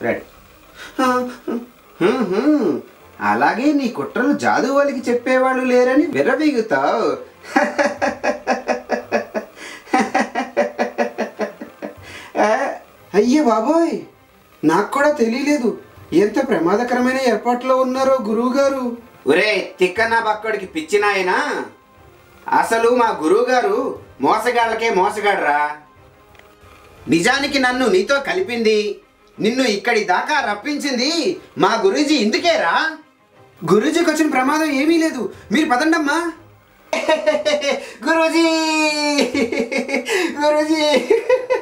ready అలాగే నీ కుట్రలు జాదు వాళ్ళకి చెప్పేవాళ్ళు లేరని విర్రబీగుతావు ఆ, అయ్యే బాబోయ్ నాకు కూడా తెలియలేదు ఎంత ప్రమాదకరమైన ఏర్పాట్లో ఉన్నారో గురువుగారు ఒరే తిక్కన్న బక్కడికి పిచ్చినాయనా అసలు మా గురువుగారు మోసగాళ్ళకే మోసగాడరా నిజానికి నన్ను నీతో కలిపింది నిన్ను ఇక్కడి దాకా రప్పించింది మా గురూజీ ఇందుకేరా గురూజీకి వచ్చిన ప్రమాదం ఏమీ లేదు మీరు పదండమ్మా గురూజీ గురూజీ